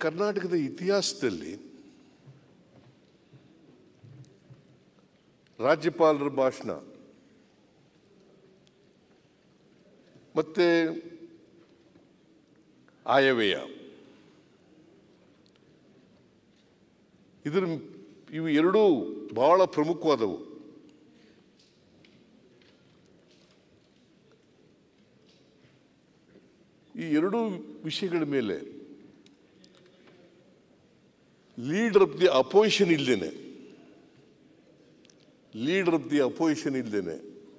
ಕರ್ನಾಟಕದ ಇತಿಹಾಸದಲ್ಲಿ ರಾಜ್ಯಪಾಲರ ಭಾಷಣ ಮತ್ತೆ ಆಯವ್ಯಯ ಇದ್ರ ಇವು ಎರಡೂ ಬಹಳ ಪ್ರಮುಖವಾದವು ಈ ಎರಡೂ ವಿಷಯಗಳ ಮೇಲೆ ಲೀಡರ್ ಆಫ್ ದಿ ಅಪೋಸಿಷನ್ ಇಲ್ದೇನೆ ಲೀಡರ್ ಆಫ್ ದಿ ಅಪೋಸಿಷನ್ ಇಲ್ದೇನೆ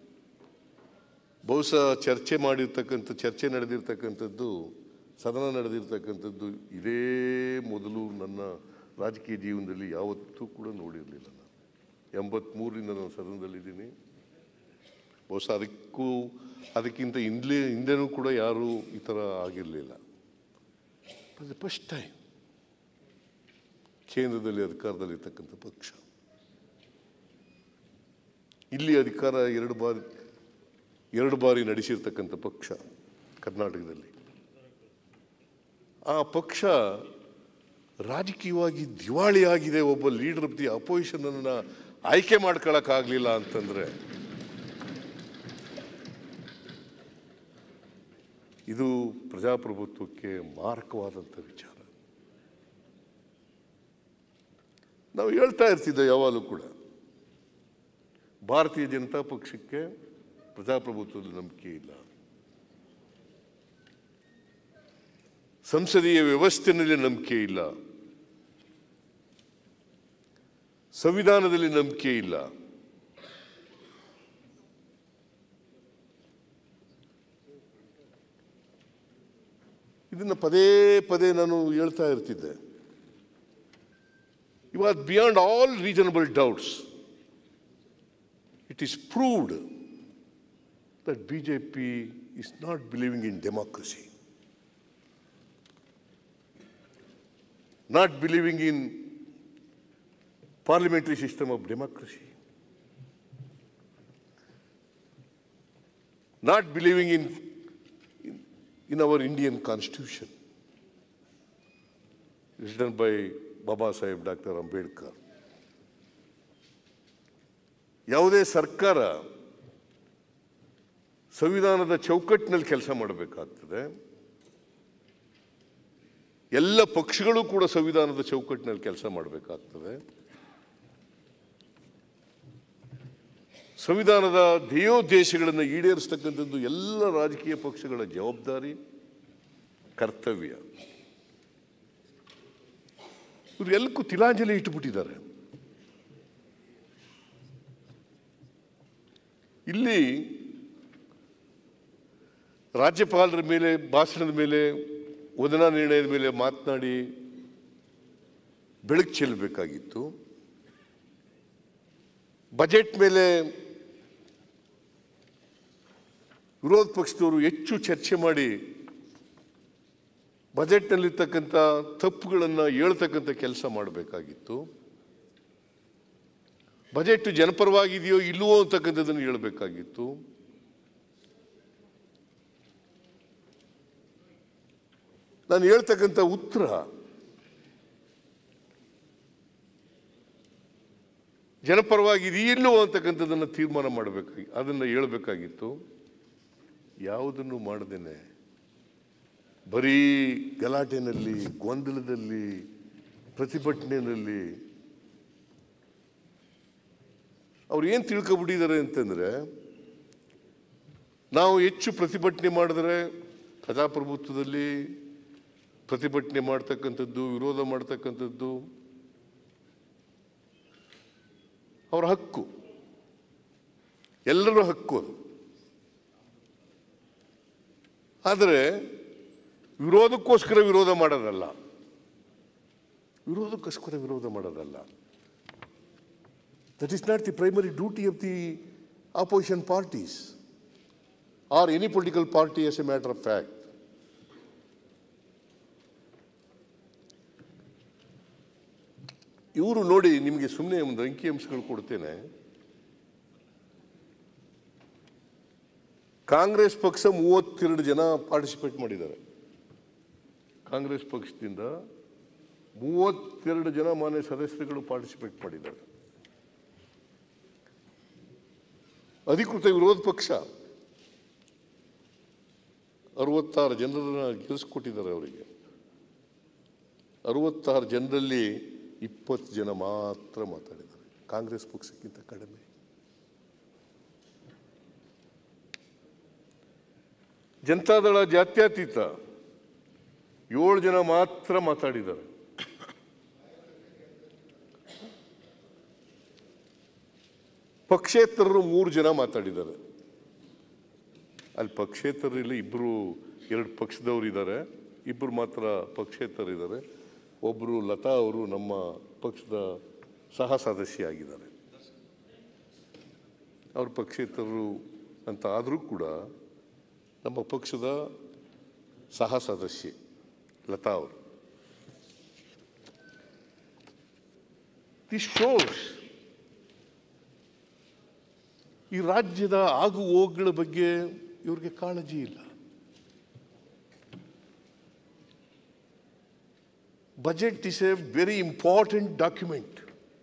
ಬಹುಶಃ ಚರ್ಚೆ ಮಾಡಿರ್ತಕ್ಕಂಥ ಚರ್ಚೆ ನಡೆದಿರ್ತಕ್ಕಂಥದ್ದು ಸದನ ನಡೆದಿರ್ತಕ್ಕಂಥದ್ದು ಇದೇ ಮೊದಲು ನನ್ನ ರಾಜಕೀಯ ಜೀವನದಲ್ಲಿ ಯಾವತ್ತೂ ಕೂಡ ನೋಡಿರಲಿಲ್ಲ ನಾನು ಎಂಬತ್ಮೂರರಿಂದ ನಾನು ಸದನದಲ್ಲಿದ್ದೀನಿ ಬಹುಶಃ ಅದಕ್ಕೂ ಅದಕ್ಕಿಂತ ಹಿಂದೆ ಹಿಂದೆನೂ ಕೂಡ ಯಾರೂ ಈ ಥರ ಆಗಿರಲಿಲ್ಲ ಫಸ್ಟ್ ಟೈಮ್ ಕೇಂದ್ರದಲ್ಲಿ ಅಧಿಕಾರದಲ್ಲಿರ್ತಕ್ಕಂಥ ಪಕ್ಷ ಇಲ್ಲಿ ಅಧಿಕಾರ ಎರಡು ಬಾರಿ ಎರಡು ಬಾರಿ ನಡೆಸಿರ್ತಕ್ಕಂಥ ಪಕ್ಷ ಕರ್ನಾಟಕದಲ್ಲಿ ಆ ಪಕ್ಷ ರಾಜಕೀಯವಾಗಿ ದಿವಾಳಿಯಾಗಿದೆ ಒಬ್ಬ ಲೀಡರ್ ಆಫ್ ದಿ ಅಪೋಸಿಷನ್ ಅನ್ನ ಆಯ್ಕೆ ಮಾಡ್ಕೊಳಕ್ಕಾಗಲಿಲ್ಲ ಅಂತಂದ್ರೆ ಇದು ಪ್ರಜಾಪ್ರಭುತ್ವಕ್ಕೆ ಮಾರಕವಾದಂಥ ವಿಚಾರ ನಾವು ಹೇಳ್ತಾ ಇರ್ತಿದ್ದೆ ಯಾವಾಗಲೂ ಕೂಡ ಭಾರತೀಯ ಜನತಾ ಪಕ್ಷಕ್ಕೆ ಪ್ರಜಾಪ್ರಭುತ್ವದ ನಂಬಿಕೆ ಇಲ್ಲ ಸಂಸದೀಯ ವ್ಯವಸ್ಥೆಯಲ್ಲಿ ನಂಬಿಕೆ ಇಲ್ಲ ಸಂವಿಧಾನದಲ್ಲಿ ನಂಬಿಕೆ ಇಲ್ಲ ಇದನ್ನು ಪದೇ ಪದೇ ನಾನು ಹೇಳ್ತಾ ಇರ್ತಿದ್ದೆ ಇವಾಗ beyond all reasonable doubts it is proved that BJP is not believing in democracy, not believing in parliamentary system of democracy, not believing in, in, in our Indian constitution, written by Baba Sahib Dr. Ambedkar. ಯಾವುದೇ ಸರ್ಕಾರ ಸಂವಿಧಾನದ ಚೌಕಟ್ಟಿನಲ್ಲಿ ಕೆಲಸ ಮಾಡಬೇಕಾಗ್ತದೆ ಎಲ್ಲ ಪಕ್ಷಗಳು ಕೂಡ ಸಂವಿಧಾನದ ಚೌಕಟ್ಟಿನಲ್ಲಿ ಕೆಲಸ ಮಾಡಬೇಕಾಗ್ತದೆ ಸಂವಿಧಾನದ ಧ್ಯೇಯೋದ್ದೇಶಗಳನ್ನು ಈಡೇರಿಸ್ತಕ್ಕಂಥದ್ದು ಎಲ್ಲ ರಾಜಕೀಯ ಪಕ್ಷಗಳ ಜವಾಬ್ದಾರಿ ಕರ್ತವ್ಯ ಇವರು ಎಲ್ಲಕ್ಕೂ ತಿಲಾಂಜಲಿ ಇಟ್ಟುಬಿಟ್ಟಿದ್ದಾರೆ ಇಲ್ಲಿ ರಾಜ್ಯಪಾಲರ ಮೇಲೆ ಭಾಷಣದ ಮೇಲೆ ವಂದನಾ ನಿರ್ಣಯದ ಮೇಲೆ ಮಾತನಾಡಿ ಬೆಳಕು ಚೆಲ್ಲಬೇಕಾಗಿತ್ತು ಬಜೆಟ್ ಮೇಲೆ ವಿರೋಧ ಪಕ್ಷದವರು ಹೆಚ್ಚು ಚರ್ಚೆ ಮಾಡಿ ಬಜೆಟ್ನಲ್ಲಿರ್ತಕ್ಕಂಥ ತಪ್ಪುಗಳನ್ನು ಹೇಳ್ತಕ್ಕಂಥ ಕೆಲಸ ಮಾಡಬೇಕಾಗಿತ್ತು ಬಜೆಟ್ ಜನಪರವಾಗಿದೆಯೋ ಇಲ್ಲವೋ ಅಂತಕ್ಕಂಥದ್ದನ್ನು ಹೇಳಬೇಕಾಗಿತ್ತು ನಾನು ಹೇಳ್ತಕ್ಕಂಥ ಉತ್ತರ ಜನಪರವಾಗಿ ಇದೆಯಲ್ಲೋ ಅಂತಕ್ಕಂಥದ್ದನ್ನು ತೀರ್ಮಾನ ಮಾಡಬೇಕಾಗಿ ಅದನ್ನು ಹೇಳಬೇಕಾಗಿತ್ತು ಯಾವುದನ್ನು ಮಾಡದೇನೆ ಬರೀ ಗಲಾಟೆನಲ್ಲಿ ಗೊಂದಲದಲ್ಲಿ ಪ್ರತಿಭಟನೆಯಲ್ಲಿ ಅವ್ರು ಏನು ತಿಳ್ಕೊಬಿಟ್ಟಿದ್ದಾರೆ ಅಂತಂದರೆ ನಾವು ಹೆಚ್ಚು ಪ್ರತಿಭಟನೆ ಮಾಡಿದ್ರೆ ಪ್ರಜಾಪ್ರಭುತ್ವದಲ್ಲಿ ಪ್ರತಿಭಟನೆ ಮಾಡ್ತಕ್ಕಂಥದ್ದು ವಿರೋಧ ಮಾಡ್ತಕ್ಕಂಥದ್ದು ಅವರ ಹಕ್ಕು ಎಲ್ಲರ ಹಕ್ಕು ಅದು ಆದರೆ ವಿರೋಧಕ್ಕೋಸ್ಕರ ವಿರೋಧ ಮಾಡೋದಲ್ಲ ವಿರೋಧಕ್ಕೋಸ್ಕರ ವಿರೋಧ ಮಾಡೋದಲ್ಲ that is not the primary duty of the opposition parties or any political party as a matter of fact ಇವರು ನೋಡಿ ನಿಮಗೆ ಸುಮ್ಮನೆ ಒಂದು ಅಂಕಿಅಂಶಗಳು ಕೊಡ್ತೇನೆ ಕಾಂಗ್ರೆಸ್ ಪಕ್ಷ ಮೂವತ್ತೆರಡು ಜನ ಪಾರ್ಟಿಸಿಪೇಟ್ ಮಾಡಿದ್ದಾರೆ ಕಾಂಗ್ರೆಸ್ ಪಕ್ಷದಿಂದ ಮೂವತ್ತೆರಡು ಜನ ಮಾನ್ಯ ಸದಸ್ಯರುಗಳು ಪಾರ್ಟಿಸಿಪೇಟ್ ಮಾಡಿದ್ದಾರೆ ಅಧಿಕೃತ ವಿರೋಧ ಪಕ್ಷ ಅರವತ್ತಾರು ಜನರನ್ನ ಗೆಲ್ಲಿಸ್ಕೊಟ್ಟಿದ್ದಾರೆ ಅವರಿಗೆ ಅರವತ್ತಾರು ಜನರಲ್ಲಿ ಇಪ್ಪತ್ತು ಜನ ಮಾತ್ರ ಮಾತಾಡಿದ್ದಾರೆ ಕಾಂಗ್ರೆಸ್ ಪಕ್ಷಕ್ಕಿಂತ ಕಡಿಮೆ ಜನತಾದಳ ಜಾತ್ಯತೀತ ಏಳು ಜನ ಮಾತ್ರ ಮಾತಾಡಿದ್ದಾರೆ ಪಕ್ಷೇತರರು ಮೂರು ಜನ ಮಾತಾಡಿದ್ದಾರೆ ಅಲ್ಲಿ ಪಕ್ಷೇತರಲ್ಲಿ ಇಬ್ಬರು ಎರಡು ಪಕ್ಷದವರು ಇದ್ದಾರೆ ಇಬ್ಬರು ಮಾತ್ರ ಪಕ್ಷೇತರಿದ್ದಾರೆ ಒಬ್ಬರು ಲತಾ ಅವರು ನಮ್ಮ ಪಕ್ಷದ ಸಹ ಸದಸ್ಯ ಆಗಿದ್ದಾರೆ ಅವ್ರ ಪಕ್ಷೇತರರು ಅಂತ ಆದರೂ ಕೂಡ ನಮ್ಮ ಪಕ್ಷದ ಸಹ ಸದಸ್ಯೆ ಲತಾ ಅವರು ದಿಸ್ ಶೋಸ್ ಈ ರಾಜ್ಯದ ಆಗು ಹೋಗುಗಳ ಬಗ್ಗೆ ಇವ್ರಿಗೆ ಕಾಳಜಿ ಇಲ್ಲ budget is a very important document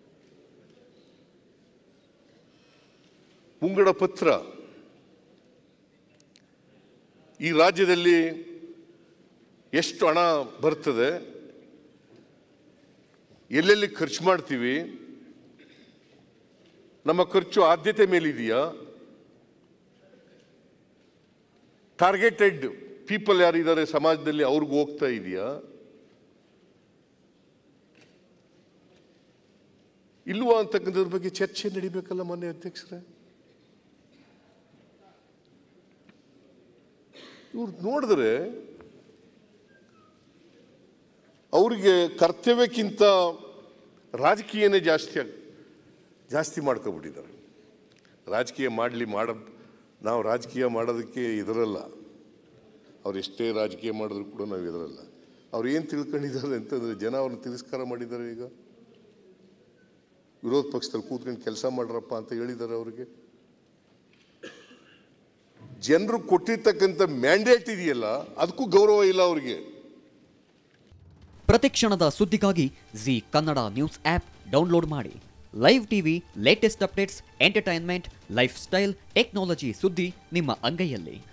ಮುಂಗಡ ಪತ್ರ ಈ ರಾಜ್ಯದಲ್ಲಿ ಎಷ್ಟು ಹಣ ಬರ್ತದೆ ಎಲ್ಲೆಲ್ಲಿ ಖರ್ಚು ಮಾಡ್ತೀವಿ ನಮ್ಮ ಖರ್ಚು ಆದ್ಯತೆ ಮೇಲಿದೆಯಾ ಟಾರ್ಗೆಟೆಡ್ ಪೀಪಲ್ ಯಾರಿದ್ದಾರೆ ಸಮಾಜದಲ್ಲಿ ಅವ್ರಿಗೆ ಹೋಗ್ತಾ ಇದೆಯಾ ಇಲ್ವಾ ಅಂತಕ್ಕಂಥದ್ರ ಬಗ್ಗೆ ಚರ್ಚೆ ನಡಿಬೇಕಲ್ಲ ಮೊನ್ನೆ ಅಧ್ಯಕ್ಷರೇ ಇವ್ರು ನೋಡಿದ್ರೆ ಅವರಿಗೆ ಕರ್ತವ್ಯಕ್ಕಿಂತ ರಾಜಕೀಯನೇ ಜಾಸ್ತಿ ಆಗ್- ಜಾಸ್ತಿ ಮಾಡ್ಕೊಬಿಟ್ಟಿದ್ದಾರೆ ರಾಜಕೀಯ ಮಾಡಲಿ ಮಾಡ ನಾವು ರಾಜಕೀಯ ಮಾಡೋದಕ್ಕೆ ಎದುರಲ್ಲ ಅವ್ರು ಎಷ್ಟೇ ರಾಜಕೀಯ ಮಾಡಿದ್ರು ಕೂಡ ನಾವು ಎದುರಲ್ಲ ಅವ್ರು ಏನು ತಿಳ್ಕೊಂಡಿದ್ದಾರೆ ಅಂತಂದರೆ ಜನ ಅವ್ರನ್ನ ತಿರಸ್ಕಾರ ಮಾಡಿದ್ದಾರೆ ಈಗ ವಿರೋಧ ಪಕ್ಷದಲ್ಲಿ ಕೂತ್ಕೊಂಡು ಕೆಲಸ ಮಾಡ್ರಪ್ಪ ಅಂತ ಹೇಳಿದ್ದಾರೆ ಅವರಿಗೆ ಜನರು ಕೊಟ್ಟಿರ್ತಕ್ಕಂಥ ಮ್ಯಾಂಡೇಟ್ ಇದೆಯಲ್ಲ ಅದಕ್ಕೂ ಗೌರವ ಇಲ್ಲ ಅವರಿಗೆ ಪ್ರತಿಕ್ಷಣದ ಸುದ್ದಿಗಾಗಿ Zee Kannada news app download ಮಾಡಿ live TV latest updates entertainment lifestyle technology ಸುದ್ದಿ ನಿಮ್ಮ ಅಂಗೈಯಲ್ಲಿ